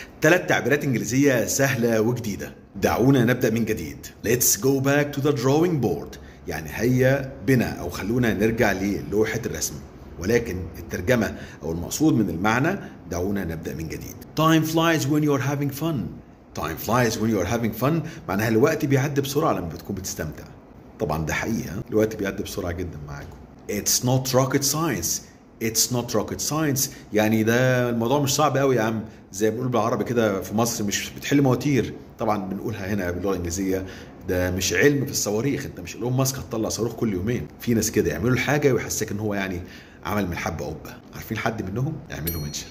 ثلاث تعبيرات إنجليزية سهلة وجديدة دعونا نبدأ من جديد Let's go back to the drawing board يعني هيا بنا أو خلونا نرجع للوحة الرسم ولكن الترجمة أو المقصود من المعنى دعونا نبدأ من جديد Time flies when you're having fun Time flies when you're having fun معناها الوقت بيعدي بسرعة لما بتكون بتستمتع طبعا ده حقيقة الوقت بيعدي بسرعة جدا معاكم It's not rocket science It's not rocket science يعني ده الموضوع مش صعب قوي يا عم زي ما بنقول بالعربي كده في مصر مش بتحل مواتير طبعا بنقولها هنا باللغه الانجليزيه ده مش علم في الصواريخ انت مش ايلون ماسك هتطلع صاروخ كل يومين في ناس كده يعملوا الحاجه ويحسسك ان هو يعني عمل من حبه قبه عارفين حد منهم اعملوا منشن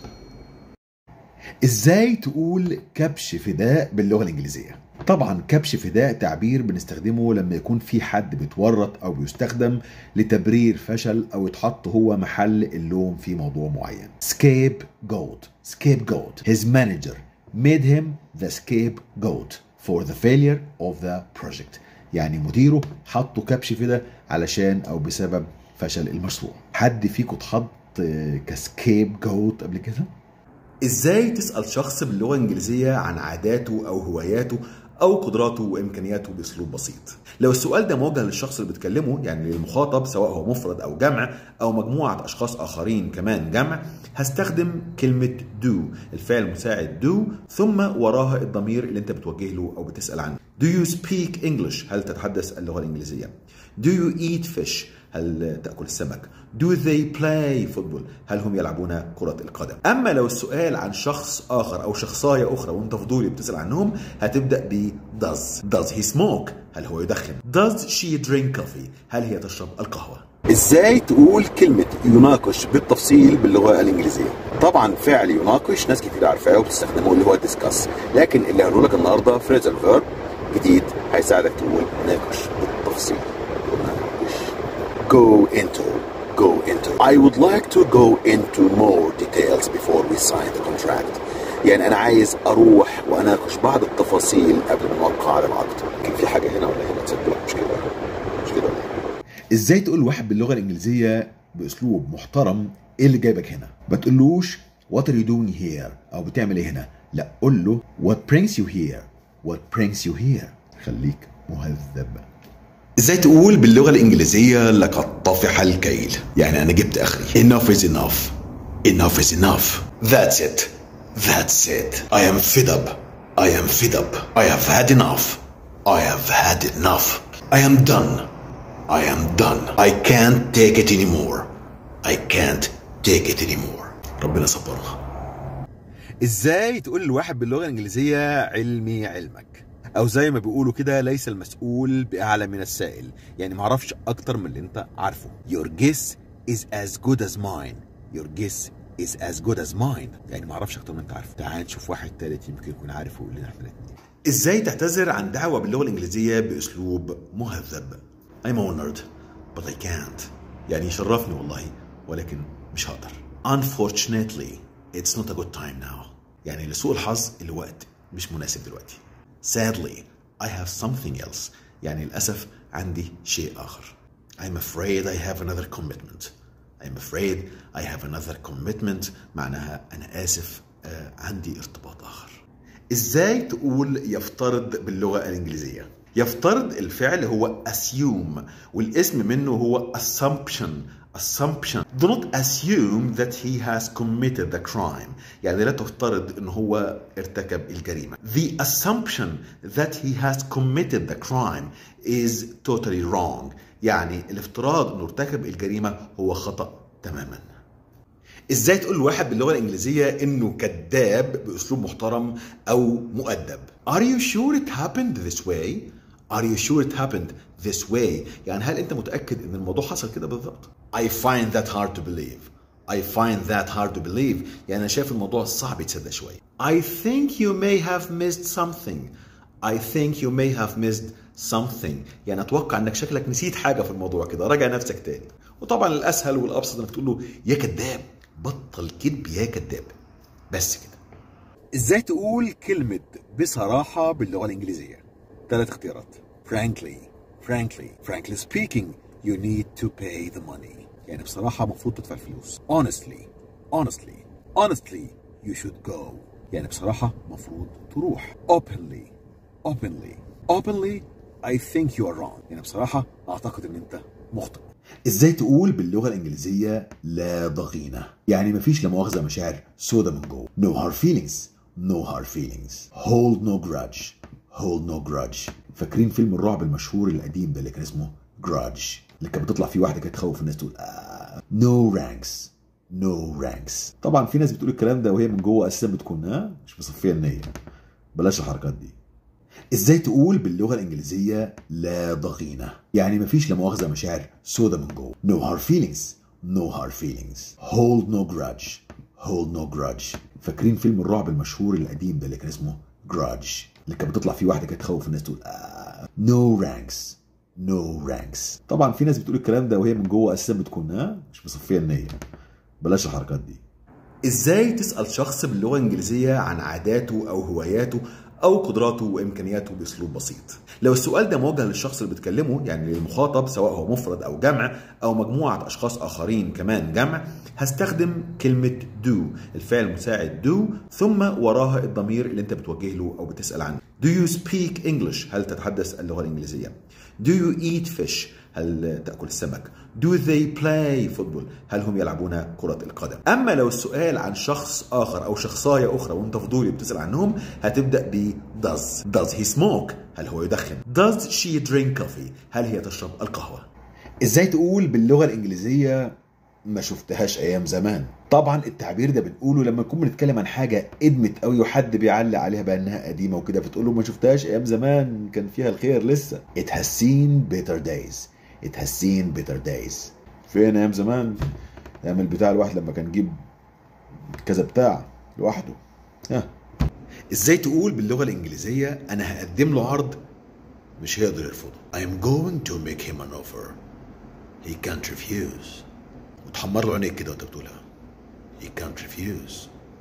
ازاي تقول كبش فداء باللغه الانجليزيه طبعا كبش فداء تعبير بنستخدمه لما يكون في حد بيتورط او بيستخدم لتبرير فشل او يتحط هو محل اللوم في موضوع معين scapegoat scapegoat his manager made him the scapegoat for the failure of the project يعني مديره حطه كبش فدا علشان او بسبب فشل المشروع حد فيكم اتحط كسكيب جوت قبل كده ازاي تسال شخص باللغه الانجليزيه عن عاداته او هواياته او قدراته وامكانياته باسلوب بسيط لو السؤال ده موجه للشخص اللي بتكلمه يعني للمخاطب سواء هو مفرد او جمع او مجموعه اشخاص اخرين كمان جمع هستخدم كلمه do الفعل المساعد do ثم وراها الضمير اللي انت بتوجه له او بتسال عنه do you speak English هل تتحدث اللغه الانجليزيه do you eat fish هل تأكل السمك؟ Do they play football؟ هل هم يلعبون كرة القدم؟ أما لو السؤال عن شخص آخر أو شخصاية أخرى وأنت فضولي بتسأل عنهم هتبدأ ب does does he smoke؟ هل هو يدخن؟ does she drink coffee؟ هل هي تشرب القهوة؟ ازاي تقول كلمة يناقش بالتفصيل باللغة الإنجليزية؟ طبعا فعل يناقش ناس كتير عارفاه وبتستخدمه اللي هو discuss لكن اللي هقوله لك النهارده phrasal verb جديد هيساعدك تقول ناقش بالتفصيل go into go into I would like to go into more details before we sign the contract يعني انا عايز اروح واناقش بعض التفاصيل قبل ما نوقع على العقد كان في حاجه هنا ولا هنا تصدق مش كده مش كده ازاي تقول واحد باللغه الانجليزيه باسلوب محترم ايه اللي جايبك هنا ما تقولوش what are you doing here او بتعمل ايه هنا لا قول له what brings you here what brings you here خليك مهذب ازاي تقول باللغة الإنجليزية لقد طفح الكيل يعني أنا جبت آخري enough is enough enough is enough that's it that's it I am fed up I am fed up I have had enough I have had enough I am done I am done I can't take it anymore I can't take it anymore ربنا صبرنا ازاي تقول لواحد باللغة الإنجليزية علمي علمك او زي ما بيقولوا كده ليس المسؤول باعلى من السائل يعني معرفش اكتر من اللي انت عارفه your guess is as good as mine your guess is as good as mine يعني معرفش اكتر من انت عارفه تعال نشوف واحد تالت يمكن يكون عارف ويقول لنا احنا الاثنين ازاي تعتذر عن دعوه باللغه الانجليزيه باسلوب مهذب I'm honored but I can't يعني يشرفني والله ولكن مش هقدر unfortunately it's not a good time now يعني لسوء الحظ الوقت مش مناسب دلوقتي Sadly, I have something else. يعني للأسف عندي شيء آخر. I'm afraid I have another commitment. I'm afraid I have another commitment معناها أنا آسف آه عندي ارتباط آخر. إزاي تقول يفترض باللغة الإنجليزية؟ يفترض الفعل هو assume والاسم منه هو assumption assumption do not assume that he has committed the crime يعني لا تفترض ان هو ارتكب الجريمة the assumption that he has committed the crime is totally wrong يعني الافتراض انه ارتكب الجريمة هو خطأ تماما ازاي تقول لواحد باللغة الانجليزية انه كذاب باسلوب محترم او مؤدب are you sure it happened this way Are you sure it happened this way؟ يعني هل أنت متأكد إن الموضوع حصل كده بالضبط؟ I find that hard to believe. I find that hard to believe. يعني أنا شايف الموضوع صعب يتصدق شوية. I think you may have missed something. I think you may have missed something. يعني أتوقع إنك شكلك نسيت حاجة في الموضوع كده، راجع نفسك تاني. وطبعا الأسهل والأبسط إنك تقول له يا كذاب بطل كذب يا كذاب. بس كده. ازاي تقول كلمة بصراحة باللغة الإنجليزية؟ ثلاث اختيارات. frankly frankly frankly speaking you need to pay the money يعني بصراحة المفروض تدفع الفلوس honestly honestly honestly you should go يعني بصراحة مفروض تروح openly openly openly I think you are wrong يعني بصراحة أعتقد إن أنت مخطئ ازاي تقول باللغه الانجليزيه لا ضغينه يعني مفيش لا مؤاخذه مشاعر سودا من جوه no hard feelings no hard feelings hold no grudge hold no grudge فاكرين فيلم الرعب المشهور القديم ده اللي كان اسمه grudge اللي كانت بتطلع فيه واحده كانت تخوف الناس تقول آه. no ranks no ranks طبعا في ناس بتقول الكلام ده وهي من جوه اساسا بتكون ها مش مصفيه النيه بلاش الحركات دي ازاي تقول باللغه الانجليزيه لا ضغينه يعني مفيش لا مؤاخذه مشاعر سودا من جوه no hard feelings no hard feelings hold no grudge hold no grudge فاكرين فيلم الرعب المشهور القديم ده اللي كان اسمه grudge اللي كانت بتطلع فيه واحده كانت تخوف الناس تقول آه. no ranks no ranks طبعا في ناس بتقول الكلام ده وهي من جوه اساسا بتكون ها مش مصفيه النيه بلاش الحركات دي ازاي تسال شخص باللغه الانجليزيه عن عاداته او هواياته او قدراته وامكانياته باسلوب بسيط لو السؤال ده موجه للشخص اللي بتكلمه يعني للمخاطب سواء هو مفرد او جمع او مجموعه اشخاص اخرين كمان جمع هستخدم كلمه do الفعل المساعد do ثم وراها الضمير اللي انت بتوجه له او بتسال عنه do you speak English هل تتحدث اللغه الانجليزيه do you eat fish هل تأكل السمك؟ Do they play football؟ هل هم يلعبون كرة القدم؟ أما لو السؤال عن شخص آخر أو شخصاية أخرى وأنت فضولي بتسأل عنهم هتبدأ ب does does he smoke؟ هل هو يدخن؟ does she drink coffee؟ هل هي تشرب القهوة؟ ازاي تقول باللغة الإنجليزية ما شفتهاش ايام زمان طبعا التعبير ده بنقوله لما نكون بنتكلم عن حاجه ادمت قوي وحد بيعلق عليها بانها قديمه وكده فتقول له ما شفتهاش ايام زمان كان فيها الخير لسه it has seen better days it has seen better days فين ايام زمان ايام البتاع الواحد لما كان يجيب كذا بتاع لوحده ها ازاي تقول باللغه الانجليزيه انا هقدم له عرض مش هيقدر يرفضه I'm going to make him an offer he can't refuse وتحمر له عينيك كده وانت بتقولها he can't refuse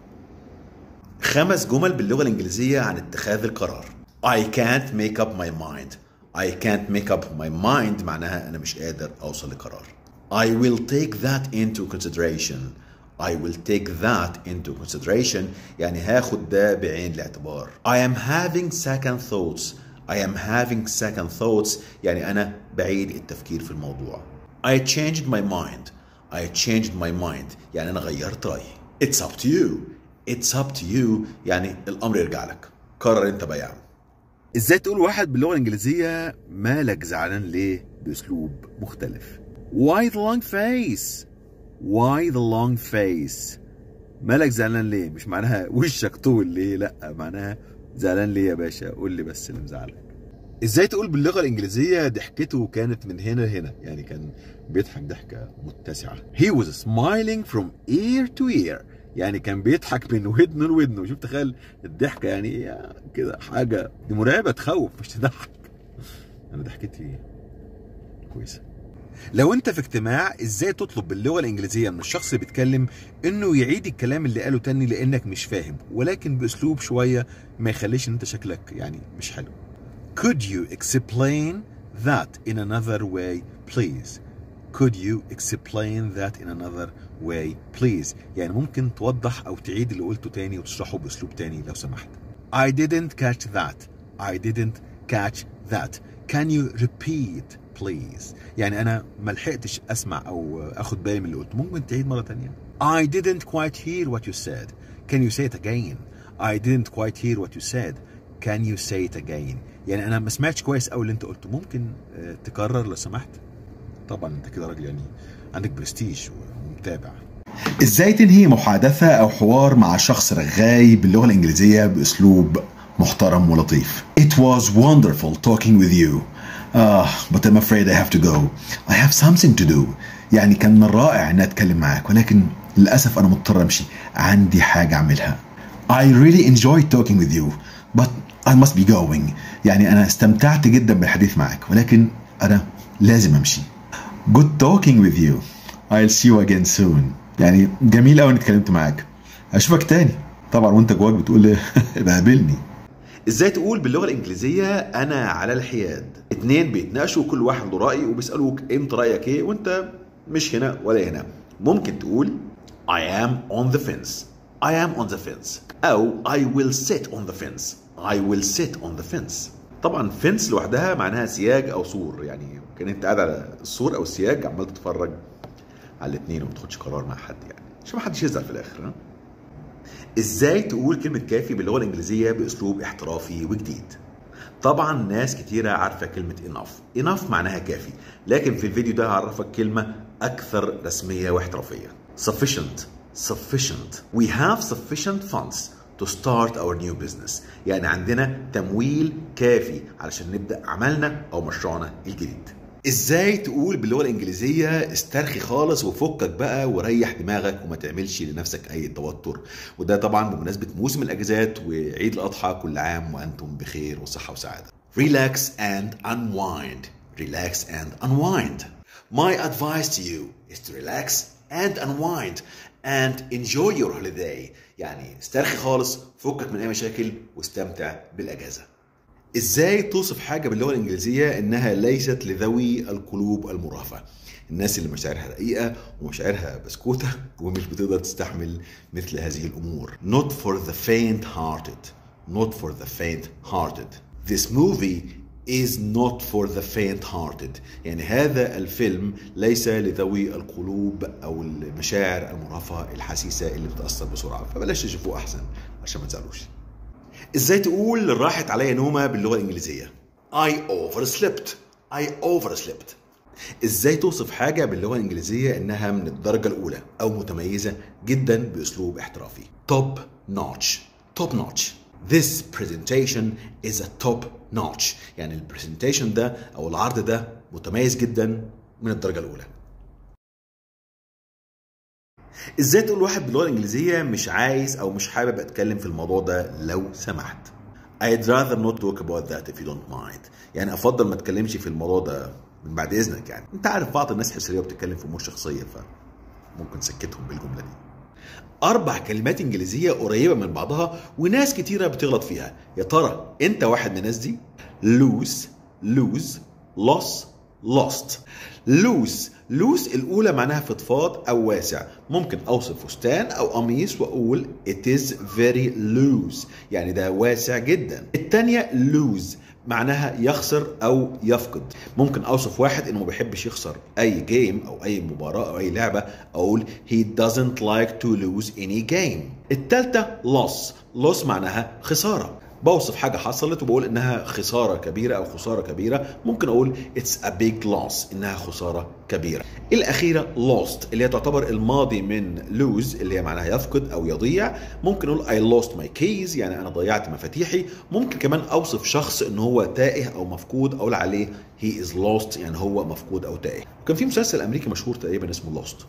خمس جمل باللغة الإنجليزية عن اتخاذ القرار I can't make up my mind I can't make up my mind معناها أنا مش قادر أوصل لقرار I will take that into consideration I will take that into consideration يعني هاخد ده بعين الاعتبار I am having second thoughts I am having second thoughts يعني أنا بعيد التفكير في الموضوع I changed my mind I changed my mind يعني أنا غيرت رأيي It's up to you It's up to you يعني الأمر يرجع لك قرر أنت بقى يا عم ازاي تقول واحد باللغة الإنجليزية مالك زعلان ليه بأسلوب مختلف Why the long face Why the long face مالك زعلان ليه مش معناها وشك طول ليه لا معناها زعلان ليه يا باشا قول لي بس اللي مزعلك ازاي تقول باللغه الانجليزيه ضحكته كانت من هنا لهنا يعني كان بيضحك ضحكه متسعه he was smiling from ear to ear يعني كان بيضحك من ودن لودن شوف تخيل الضحكه يعني كده حاجه دي مرعبه تخوف مش تضحك انا ضحكتي كويسه لو انت في اجتماع ازاي تطلب باللغه الانجليزيه من الشخص اللي بيتكلم انه يعيد الكلام اللي قاله تاني لانك مش فاهم ولكن باسلوب شويه ما يخليش ان انت شكلك يعني مش حلو Could you explain that in another way, please? Could you explain that in another way, please? يعني ممكن توضح أو تعيد اللي قلته تاني وتشرحه بأسلوب تاني لو سمحت. I didn't catch that. I didn't catch that. Can you repeat, please? يعني أنا ما لحقتش أسمع أو أخد بالي من اللي قلته. ممكن تعيد مرة تانية. I didn't quite hear what you said. Can you say it again? I didn't quite hear what you said. Can you say it again? يعني انا ما سمعتش كويس قوي اللي انت قلته ممكن آه، تكرر لو سمحت طبعا انت كده راجل يعني عندك برستيج ومتابع ازاي تنهي محادثة او حوار مع شخص رغاي باللغة الانجليزية باسلوب محترم ولطيف It was wonderful talking with you Ah, but I'm afraid I have to go. I have something to do. يعني كان من الرائع اني اتكلم معاك ولكن للاسف انا مضطر امشي. عندي حاجة اعملها. I really enjoyed talking with you, but I must be going. يعني أنا استمتعت جدا بالحديث معك ولكن أنا لازم أمشي. Good talking with you. I'll see you again soon. يعني جميل أوي إني اتكلمت معاك. أشوفك تاني. طبعا وأنت جواك بتقول بقابلني. ازاي تقول باللغه الانجليزيه انا على الحياد اتنين بيتناقشوا كل واحد له راي وبيسالوك انت رايك ايه وانت مش هنا ولا هنا ممكن تقول I am on the fence I am on the fence أو I will sit on the fence I will sit on the fence طبعا فنس لوحدها معناها سياج أو سور يعني كان أنت قاعد على السور أو السياج عمال تتفرج على الاثنين وما تاخدش قرار مع حد يعني عشان ما حدش يزعل في الآخر ها ازاي تقول كلمة كافي باللغة الإنجليزية بأسلوب احترافي وجديد طبعا ناس كتيرة عارفة كلمة enough enough معناها كافي لكن في الفيديو ده هعرفك كلمة أكثر رسمية واحترافية sufficient sufficient we have sufficient funds to start our new business يعني عندنا تمويل كافي علشان نبدأ عملنا أو مشروعنا الجديد ازاي تقول باللغه الانجليزيه استرخي خالص وفكك بقى وريح دماغك وما تعملش لنفسك اي توتر وده طبعا بمناسبه موسم الاجازات وعيد الاضحى كل عام وانتم بخير وصحه وسعاده relax and unwind relax and unwind my advice to you is to relax and unwind and enjoy your holiday يعني استرخي خالص فكك من اي مشاكل واستمتع بالاجازه ازاي توصف حاجه باللغه الانجليزيه انها ليست لذوي القلوب المرهفه الناس اللي مشاعرها رقيقه ومشاعرها بسكوته ومش بتقدر تستحمل مثل هذه الامور not for the faint hearted not for the faint hearted this movie is not for the faint hearted يعني هذا الفيلم ليس لذوي القلوب او المشاعر المرهفه الحسيسه اللي بتاثر بسرعه فبلاش تشوفوه احسن عشان ما تزعلوش ازاي تقول راحت عليا نومه باللغه الانجليزيه I overslept I overslept ازاي توصف حاجه باللغه الانجليزيه انها من الدرجه الاولى او متميزه جدا باسلوب احترافي top notch top notch This presentation is a top notch يعني البرزنتيشن ده او العرض ده متميز جدا من الدرجه الاولى ازاي تقول واحد باللغه الانجليزيه مش عايز او مش حابب اتكلم في الموضوع ده لو سمحت I'd rather not talk about that if you don't mind يعني افضل ما اتكلمش في الموضوع ده من بعد اذنك يعني انت عارف بعض الناس حساسيه وبتتكلم في امور شخصيه فممكن سكتهم بالجمله دي اربع كلمات انجليزيه قريبه من بعضها وناس كتيره بتغلط فيها يا ترى انت واحد من الناس دي lose lose loss lost لوس لوس الأولى معناها فضفاض أو واسع ممكن أوصف فستان أو قميص وأقول it is very loose يعني ده واسع جدا الثانية lose معناها يخسر أو يفقد ممكن أوصف واحد إنه ما بيحبش يخسر أي جيم أو أي مباراة أو أي لعبة أقول he doesn't like to lose any game الثالثة loss loss معناها خسارة بوصف حاجة حصلت وبقول إنها خسارة كبيرة أو خسارة كبيرة ممكن أقول it's a big loss إنها خسارة كبيرة الأخيرة lost اللي هي تعتبر الماضي من lose اللي هي معناها يفقد أو يضيع ممكن أقول I lost my keys يعني أنا ضيعت مفاتيحي ممكن كمان أوصف شخص إن هو تائه أو مفقود أقول عليه he is lost يعني هو مفقود أو تائه كان في مسلسل أمريكي مشهور تقريبا اسمه lost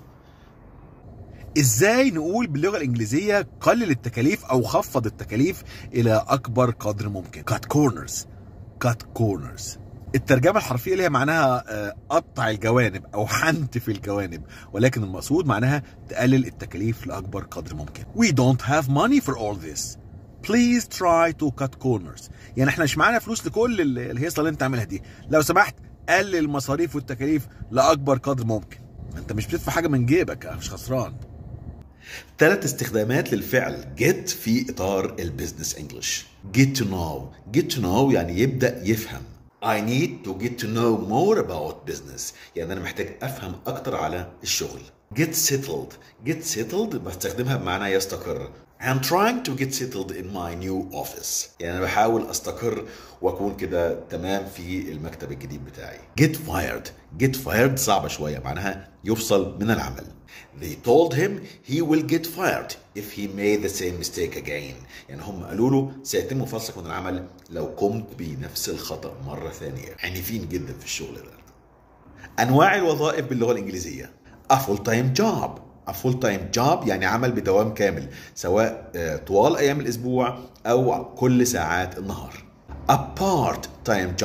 ازاي نقول باللغه الانجليزيه قلل التكاليف او خفض التكاليف الى اكبر قدر ممكن cut corners cut corners الترجمة الحرفية اللي هي معناها قطع الجوانب أو حنت في الجوانب ولكن المقصود معناها تقلل التكاليف لأكبر قدر ممكن. We don't have money for all this. Please try to cut corners. يعني احنا مش معانا فلوس لكل الهيصة اللي انت عاملها دي. لو سمحت قلل المصاريف والتكاليف لأكبر قدر ممكن. انت مش بتدفع حاجة من جيبك مش خسران. ثلاث استخدامات للفعل get في اطار البيزنس انجلش get to know get to know يعني يبدا يفهم I need to get to know more about business يعني انا محتاج افهم اكتر على الشغل get settled get settled بستخدمها بمعنى يستقر I'm trying to get settled in my new office يعني انا بحاول استقر واكون كده تمام في المكتب الجديد بتاعي get fired get fired صعبة شوية معناها يفصل من العمل They told him he will get fired if he made the same mistake again. يعني هم قالوا له سيتم فصلك من العمل لو قمت بنفس الخطأ مرة ثانية. عنيفين جدا في الشغل ده. أنواع الوظائف باللغة الإنجليزية. A full time job. A full time job يعني عمل بدوام كامل سواء طوال أيام الأسبوع أو كل ساعات النهار. A part time job.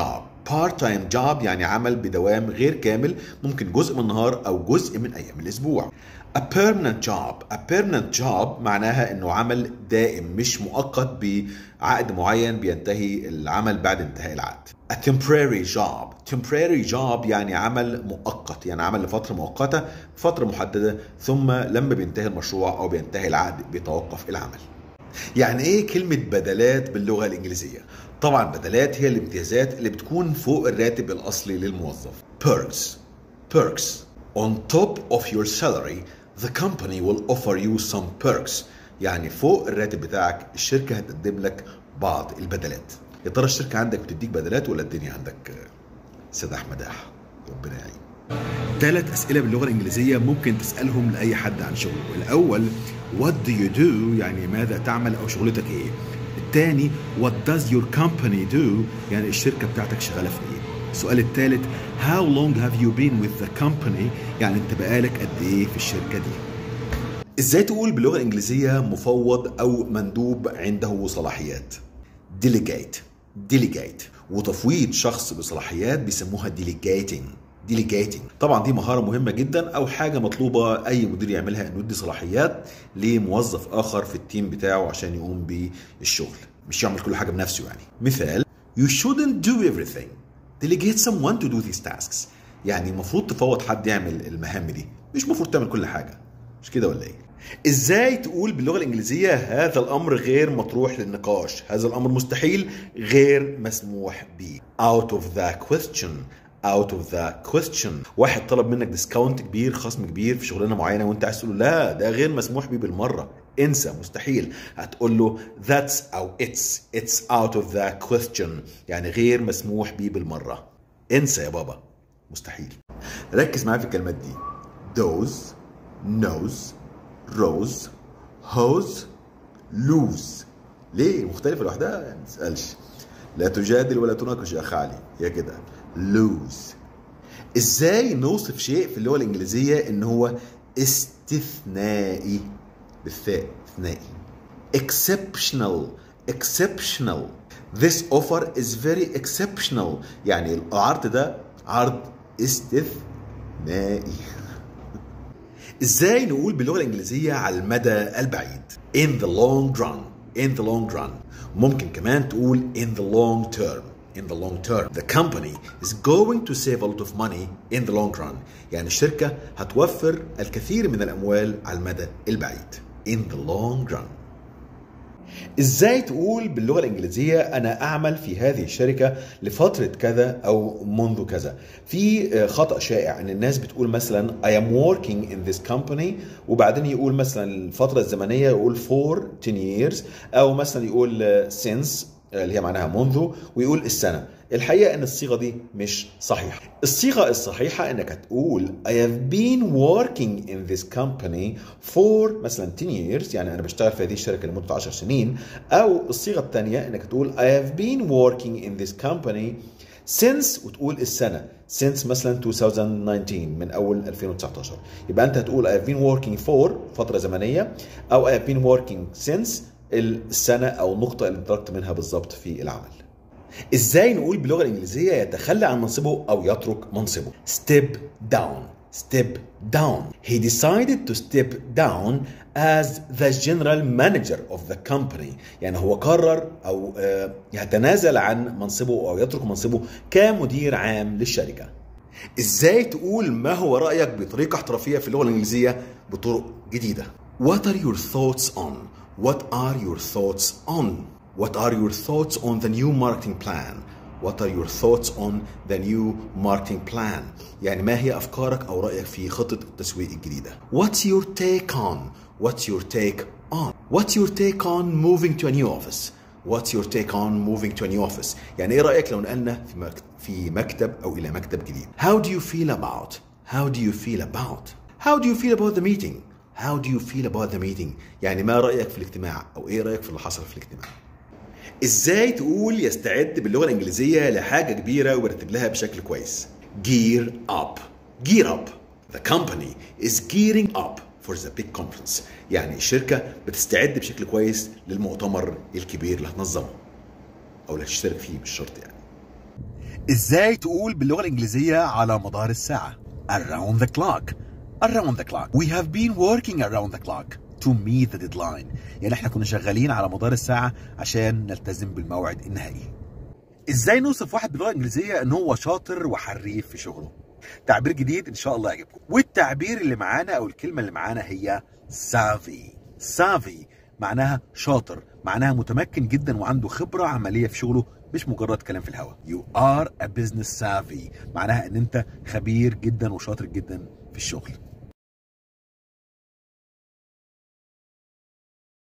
part time job يعني عمل بدوام غير كامل ممكن جزء من النهار او جزء من ايام الاسبوع A permanent job A permanent job معناها انه عمل دائم مش مؤقت بعقد معين بينتهي العمل بعد انتهاء العقد A temporary job temporary job يعني عمل مؤقت يعني عمل لفترة مؤقتة فترة محددة ثم لما بينتهي المشروع او بينتهي العقد بيتوقف العمل يعني ايه كلمة بدلات باللغة الإنجليزية؟ طبعا بدلات هي الامتيازات اللي بتكون فوق الراتب الأصلي للموظف. Perks Perks On top of your salary the company will offer you some perks يعني فوق الراتب بتاعك الشركة هتقدم لك بعض البدلات. يا ترى الشركة عندك بتديك بدلات ولا الدنيا عندك سداح مداح؟ ربنا يعين. ثلاث أسئلة باللغة الإنجليزية ممكن تسألهم لأي حد عن شغله الأول What do you do يعني ماذا تعمل أو شغلتك إيه الثاني What does your company do يعني الشركة بتاعتك شغالة في إيه السؤال الثالث How long have you been with the company يعني أنت بقالك قد إيه في الشركة دي ازاي تقول باللغة الإنجليزية مفوض أو مندوب عنده صلاحيات delegate delegate وتفويض شخص بصلاحيات بيسموها delegating ديليجيتنج طبعا دي مهاره مهمه جدا او حاجه مطلوبه اي مدير يعملها انه يدي صلاحيات لموظف اخر في التيم بتاعه عشان يقوم بالشغل مش يعمل كل حاجه بنفسه يعني مثال you shouldn't do everything delegate someone to do these tasks يعني المفروض تفوض حد يعمل المهام دي مش المفروض تعمل كل حاجه مش كده ولا ايه ازاي تقول باللغه الانجليزيه هذا الامر غير مطروح للنقاش هذا الامر مستحيل غير مسموح به out of the question out of the question واحد طلب منك ديسكاونت كبير خصم كبير في شغلانه معينه وانت عايز تقول له لا ده غير مسموح بيه بالمره انسى مستحيل هتقول له that's او it's it's out of the question يعني غير مسموح بيه بالمره انسى يا بابا مستحيل ركز معايا في الكلمات دي those knows rose hose lose ليه مختلفه لوحدها يعني ما تسالش لا تجادل ولا تناقش يا اخ علي هي كده lose ازاي نوصف شيء في اللغه الانجليزيه ان هو استثنائي بالثاء استثنائي exceptional exceptional this offer is very exceptional يعني العرض ده عرض استثنائي ازاي نقول باللغه الانجليزيه على المدى البعيد in the long run in the long run ممكن كمان تقول in the long term in the long term. The company is going to save a lot of money in the long run. يعني الشركة هتوفر الكثير من الأموال على المدى البعيد. In the long run. ازاي تقول باللغه الانجليزيه انا اعمل في هذه الشركه لفتره كذا او منذ كذا في خطا شائع ان الناس بتقول مثلا I am working in this company وبعدين يقول مثلا الفتره الزمنيه يقول for 10 years او مثلا يقول since اللي هي معناها منذ ويقول السنة الحقيقة ان الصيغة دي مش صحيحة الصيغة الصحيحة انك هتقول I have been working in this company for مثلا 10 years يعني انا بشتغل في هذه الشركة لمدة 10 سنين او الصيغة الثانية انك تقول I have been working in this company since وتقول السنة since مثلا 2019 من أول 2019 يبقى أنت هتقول I have been working for فترة زمنية أو I have been working since السنة أو النقطة اللي انطلقت منها بالظبط في العمل ازاي نقول باللغة الإنجليزية يتخلى عن منصبه أو يترك منصبه step down step down he decided to step down as the general manager of the company يعني هو قرر أو يتنازل عن منصبه أو يترك منصبه كمدير عام للشركة ازاي تقول ما هو رأيك بطريقة احترافية في اللغة الإنجليزية بطرق جديدة What are your thoughts on What are your thoughts on? What are your thoughts on the new marketing plan? What are your thoughts on the new marketing plan? يعني ما هي أفكارك أو رأيك في خطة التسويق الجديدة؟ What's your take on? What's your take on? What's your take on moving to a new office? What's your take on moving to a new office? يعني إيه رأيك لو نقلنا في مكتب, في مكتب أو إلى مكتب جديد؟ How do you feel about? How do you feel about? How do you feel about the meeting? How do you feel about the meeting؟ يعني ما رأيك في الاجتماع أو إيه رأيك في اللي حصل في الاجتماع؟ إزاي تقول يستعد باللغة الإنجليزية لحاجة كبيرة ويرتب لها بشكل كويس؟ Gear up. Gear up. The company is gearing up for the big conference. يعني الشركة بتستعد بشكل كويس للمؤتمر الكبير اللي هتنظمه. أو اللي هتشترك فيه مش شرط يعني. ازاي تقول باللغه الانجليزيه على مدار الساعه around the clock around the clock we have been working around the clock to meet the deadline يعني احنا كنا شغالين على مدار الساعه عشان نلتزم بالموعد النهائي ازاي نوصف واحد باللغه الانجليزيه ان هو شاطر وحريف في شغله تعبير جديد ان شاء الله يعجبكم والتعبير اللي معانا او الكلمه اللي معانا هي سافي سافي معناها شاطر معناها متمكن جدا وعنده خبره عمليه في شغله مش مجرد كلام في الهواء you are a business savvy معناها ان انت خبير جدا وشاطر جدا في الشغل